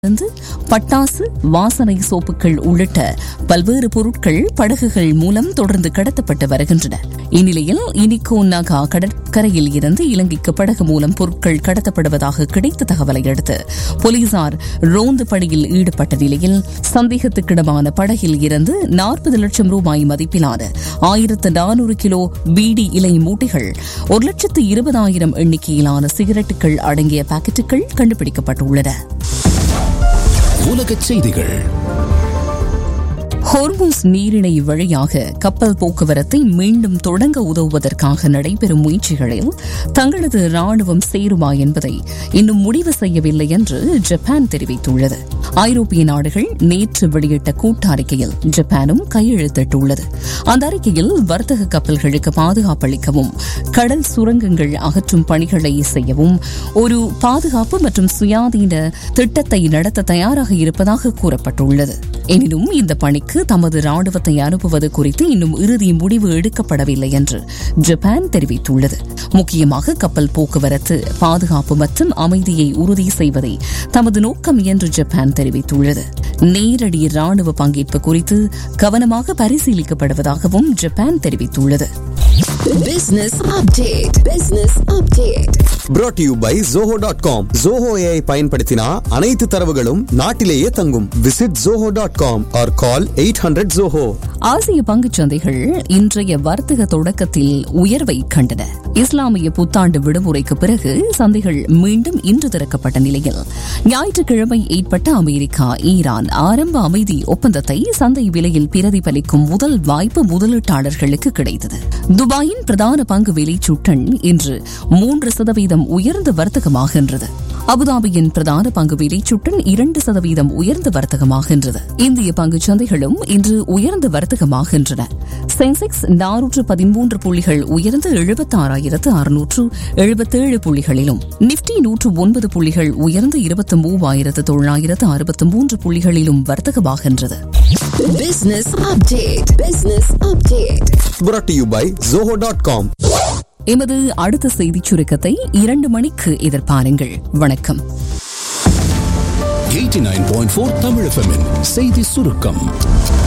இருந்து பட்டாசு வாசனை சோப்புகள் உள்ளிட்ட பல்வேறு பொருட்கள் படகுகள் மூலம் தொடர்ந்து கடத்தப்பட்டு வருகின்றன இந்நிலையில் இனிகோ நகா கடற்கரையில் இருந்து இலங்கைக்கு படகு மூலம் பொருட்கள் கடத்தப்படுவதாக கிடைத்த தகவலை அடுத்து போலீசார் ரோந்து பணியில் ஈடுபட்ட நிலையில் சந்தேகத்துக்கிடமான படகில் இருந்து நாற்பது லட்சம் ரூபாய் மதிப்பிலான ஆயிரத்து நானூறு கிலோ பீடி இலை மூட்டைகள் ஒரு லட்சத்து இருபதாயிரம் எண்ணிக்கையிலான சிகரெட்டுகள் அடங்கிய பாக்கெட்டுகள் கண்டுபிடிக்கப்பட்டுள்ளன உலகச் செய்திகள் ஹோர்மூஸ் நீரிணை வழியாக கப்பல் போக்குவரத்தை மீண்டும் தொடங்க உதவுவதற்காக நடைபெறும் முயற்சிகளில் தங்களது ராணுவம் சேருமா என்பதை இன்னும் முடிவு செய்யவில்லை என்று ஜப்பான் தெரிவித்துள்ளது ஐரோப்பிய நாடுகள் நேற்று வெளியிட்ட கூட்ட அறிக்கையில் ஜப்பானும் கையெழுத்திட்டுள்ளது அந்த அறிக்கையில் வர்த்தக கப்பல்களுக்கு பாதுகாப்பளிக்கவும் கடல் சுரங்கங்கள் அகற்றும் பணிகளை செய்யவும் ஒரு பாதுகாப்பு மற்றும் சுயாதீன திட்டத்தை நடத்த தயாராக இருப்பதாக கூறப்பட்டுள்ளது எனினும் இந்த பணிக்கு தமது ராணுவத்தை அனுப்புவது குறித்து இன்னும் இறுதி முடிவு எடுக்கப்படவில்லை என்று ஜப்பான் தெரிவித்துள்ளது முக்கியமாக கப்பல் போக்குவரத்து பாதுகாப்பு மற்றும் அமைதியை உறுதி செய்வதே தமது நோக்கம் என்று ஜப்பான் தெரிவித்துள்ளது நேரடி ராணுவ பங்கேற்பு குறித்து கவனமாக பரிசீலிக்கப்படுவதாகவும் ஜப்பான் தெரிவித்துள்ளது Business update. Business update. brought to you by zoho.com zoho ai பயன்படுத்தினா அனைத்து தரவுகளும் நாட்டிலேயே தங்கும் visit zoho.com or call 800 zoho ஆசிய பங்குச் சந்தைகள் இன்றைய வர்த்தக தொடக்கத்தில் உயர்வை கண்டன இஸ்லாமிய புத்தாண்டு விடுமுறைக்கு பிறகு சந்தைகள் மீண்டும் இன்று திறக்கப்பட்ட நிலையில் ஞாயிற்றுக்கிழமை ஏற்பட்ட அமெரிக்கா ஈரான் ஆரம்ப அமைதி ஒப்பந்தத்தை சந்தை விலையில் பிரதிபலிக்கும் முதல் வாய்ப்பு முதலீட்டாளர்களுக்கு கிடைத்தது துபாயின் பிரதான பங்கு விலை சுட்டன் இன்று மூன்று சதவீதம் உயர்ந்து வர்த்தகமாகின்றது அபுதாபியின் பிரதான பங்கு விலை சுட்டன் இரண்டு சதவீதம் உயர்ந்து வர்த்தகமாகின்றது இந்திய பங்குச் சந்தைகளும் இன்று உயர்ந்து வர்த்தகமாகின்றன சென்செக்ஸ் நானூற்று பதிமூன்று புள்ளிகள் உயர்ந்து எழுபத்தாறாயிரத்து அறுநூற்று எழுபத்தேழு புள்ளிகளிலும் நிப்டி நூற்று ஒன்பது புள்ளிகள் உயர்ந்து இருபத்தி மூவாயிரத்து தொள்ளாயிரத்து அறுபத்து மூன்று புள்ளிகளிலும் வர்த்தகமாகின்றது Business update. Business update. brought to you by zoho.com எமது அடுத்த செய்திச் சுருக்கத்தை இரண்டு மணிக்கு எதிர்பாருங்கள் வணக்கம் 89.4 தமிழ் எஃப்எம்மின் செய்தி சுருக்கம்